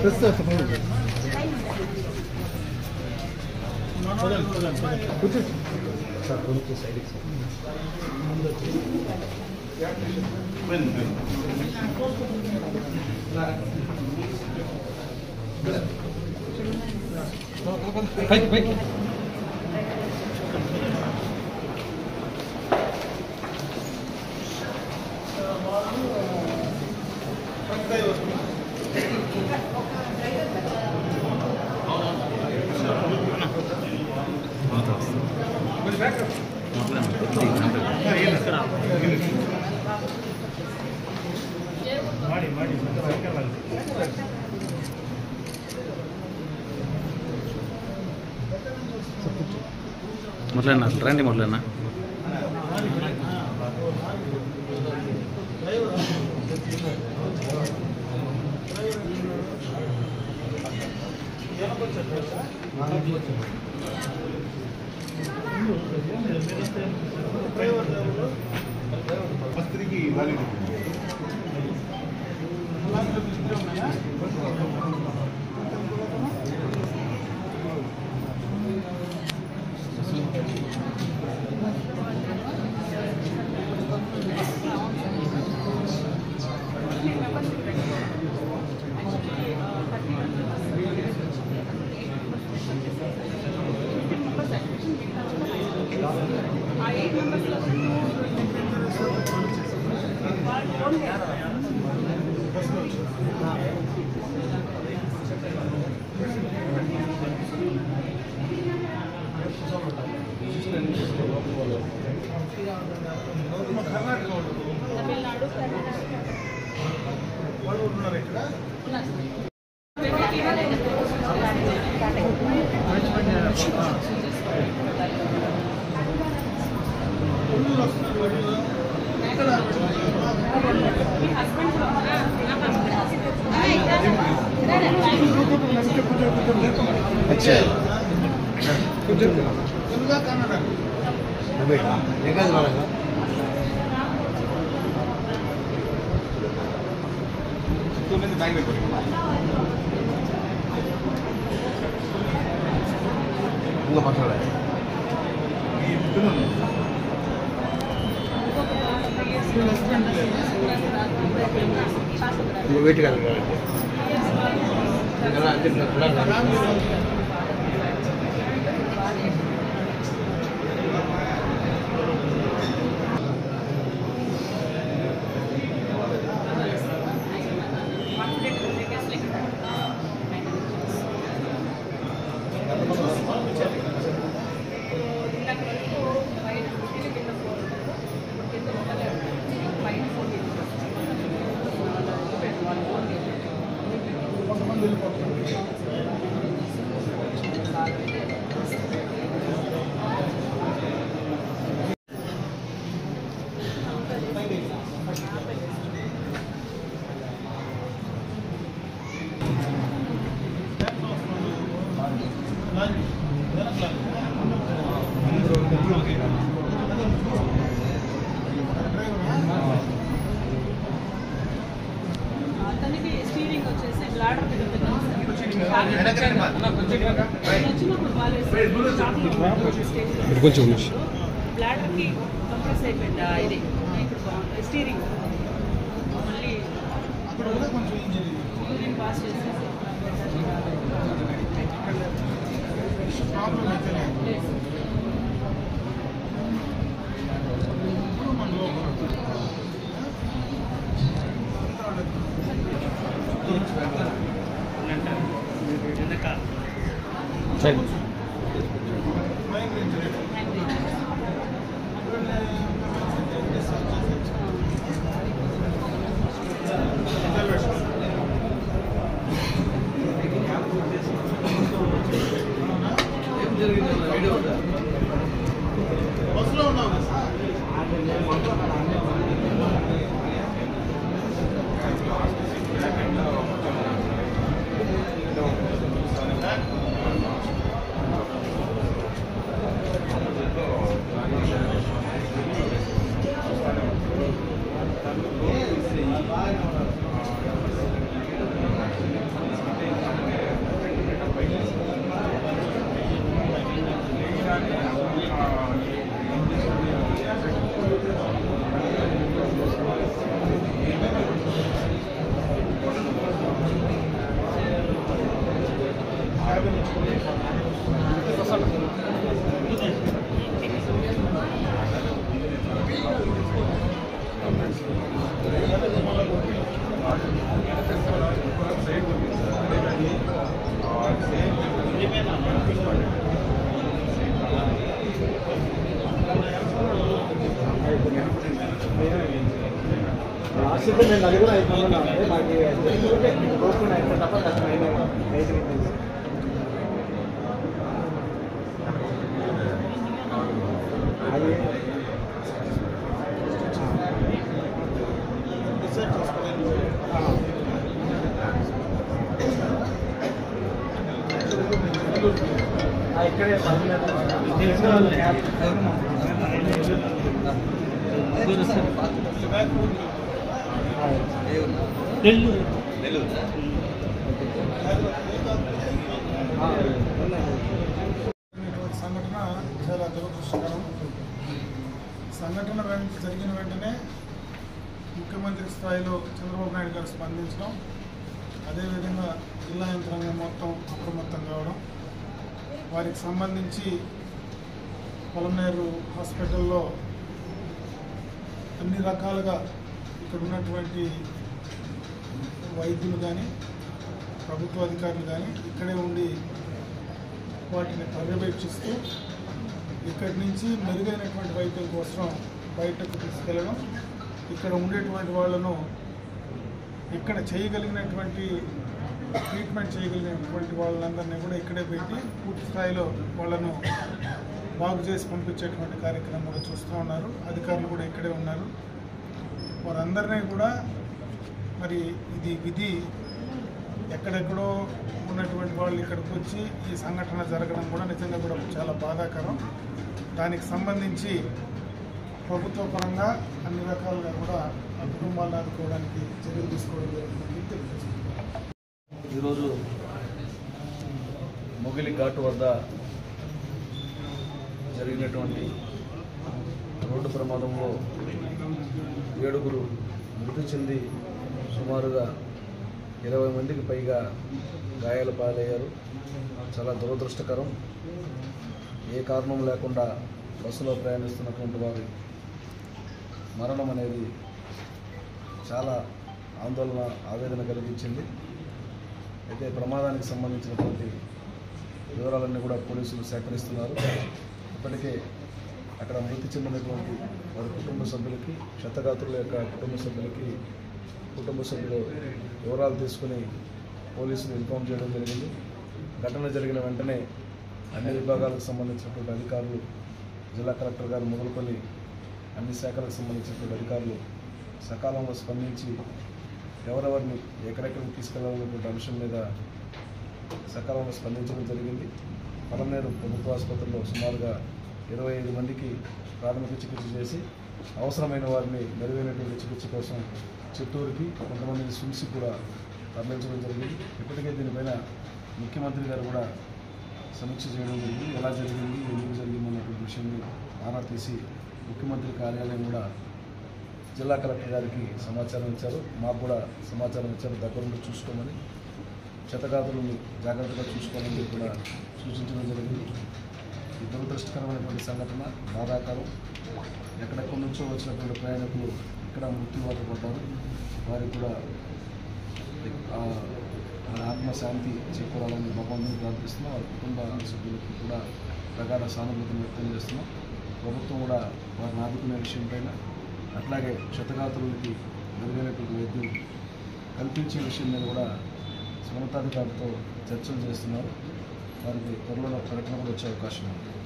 మొదలైనా రండి మొదలైనా अच्छा एकाच बाळा का ఇంకో పక్కన వెయిట్ కదా అంటే అతనికి స్టీరింగ్ వచ్చేసి బ్లాడర్ వచ్చినప్పుడు కొంచెం బ్లాడర్ కి కంప్రెస్ అయిపోయింది ఆ ఇది ఇప్పుడు స్టీరింగ్ మళ్ళీ యూరిన్ పాస్ చేసేసి లేదు. Thank లాస్ట్ నేను నలుగురు ఐదు మంది ఉన్నాం అంటే మాకు కోరుకున్న అయితే తప్ప కష్టమైన రైతు అది ఆ, ఇక్కడే తెలిసిన వాళ్ళు ఇటువంటి సంఘటన చాలా దురదృష్టకరం సంఘటన వెంట జరిగిన వెంటనే ముఖ్యమంత్రి స్థాయిలో చంద్రబాబు నాయుడు గారు స్పందించడం అదేవిధంగా జిల్లా యంత్రాంగం మొత్తం అప్రమత్తం కావడం వారికి సంబంధించి పొలంనేరు హాస్పిటల్లో అన్ని రకాలుగా ఇక్కడ ఉన్నటువంటి వైద్యులు కానీ ప్రభుత్వ అధికారులు కానీ ఇక్కడే ఉండి వాటిని పర్యవేక్షిస్తూ ఇక్కడి నుంచి మెరుగైనటువంటి వైద్యం కోసం బయటకు తీసుకెళ్ళడం ఇక్కడ ఉండేటువంటి వాళ్ళను ఇక్కడ చేయగలిగినటువంటి ట్రీట్మెంట్ చేయగలిగినటువంటి వాళ్ళందరినీ కూడా ఇక్కడే పెట్టి పూర్తి స్థాయిలో వాళ్ళను బాగు చేసి పంపించేటువంటి కార్యక్రమం కూడా చూస్తూ ఉన్నారు అధికారులు కూడా ఇక్కడే ఉన్నారు వారందరినీ కూడా మరి ఇది విధి ఎక్కడెక్కడో ఉన్నటువంటి వాళ్ళు ఇక్కడికి వచ్చి ఈ సంఘటన జరగడం కూడా నిజంగా కూడా చాలా బాధాకరం దానికి సంబంధించి ప్రభుత్వ పరంగా అన్ని రకాలుగా కూడా ఆ కుటుంబాలను ఆదుకోవడానికి చర్యలు తీసుకోవడం జరుగుతుంది తెలియజేస్తున్నాను ఈరోజు మొగిలి ఘాటు వద్ద జరిగినటువంటి రోడ్డు ప్రమాదంలో ఏడుగురు మృతి చెంది సుమారుగా ఇరవై మందికి పైగా గాయాల పాలయ్యారు చాలా దురదృష్టకరం ఏ కారణం లేకుండా బస్సులో ప్రయాణిస్తున్నటువంటి వారి మరణం అనేది చాలా ఆందోళన ఆవేదన కలిగించింది అయితే ప్రమాదానికి సంబంధించినటువంటి వివరాలన్నీ కూడా పోలీసులు సేకరిస్తున్నారు ఇప్పటికే అక్కడ మృతి చెందినటువంటి వారి కుటుంబ సభ్యులకి క్షతగాత్రుల యొక్క కుటుంబ సభ్యులకి కుటుంబ సభ్యులు వివరాలు తీసుకుని పోలీసులు ఇన్ఫామ్ చేయడం జరిగింది ఘటన జరిగిన వెంటనే అన్ని విభాగాలకు సంబంధించినటువంటి అధికారులు జిల్లా కలెక్టర్ గారు మొదలుకొని అన్ని శాఖలకు సంబంధించినటువంటి అధికారులు సకాలంలో స్పందించి ఎవరెవరిని ఎక్కడెక్కడికి తీసుకెళ్లాలనేటువంటి అంశం మీద సకాలంలో స్పందించడం జరిగింది పలమనేరు ప్రభుత్వ ఆసుపత్రిలో సుమారుగా ఇరవై ఐదు మందికి ప్రాథమిక చికిత్స చేసి అవసరమైన వారిని మెరుగైనటువంటి చికిత్స కోసం చిత్తూరుకి కొంతమందిని స్విమ్స్కి కూడా తరలించడం జరిగింది ఇప్పటికే దీనిపైన ముఖ్యమంత్రి గారు కూడా సమీక్ష చేయడం జరిగింది ఎలా జరిగింది ఎందుకు జరిగింది అన్నటువంటి విషయాన్ని ఆరా తీసి ముఖ్యమంత్రి కార్యాలయం కూడా జిల్లా కలెక్టర్ గారికి సమాచారం ఇచ్చారు మాకు కూడా సమాచారం ఇచ్చారు దగ్గరుండి చూసుకోమని క్షతగాతులను జాగ్రత్తగా చూసుకోవాలని కూడా సూచించడం జరిగింది ఈ దురదృష్టకరమైనటువంటి సంఘటన బాధాకరం ఎక్కడెక్కడి నుంచో వచ్చినటువంటి ప్రయాణికులు ఇక్కడ మృత్యువాత పడ్డారు వారికి కూడా ఆ, వారి ఆత్మశాంతి చేకూరాలని భగవంతుని ప్రార్థిస్తున్నాం వారి కుటుంబ సభ్యులకి కూడా ప్రగాఢ సానుభూతిని వ్యక్తం చేస్తున్నాం ప్రభుత్వం కూడా వారిని ఆదుకునే విషయం పైన అట్లాగే క్షతగాతులకి మెరుగైనటువంటి వైద్యం కల్పించే విషయం మీద కూడా ఉన్నతాధికారులతో చర్చలు చేస్తున్నారు వారికి త్వరలో ప్రకటన కూడా వచ్చే అవకాశం ఉంది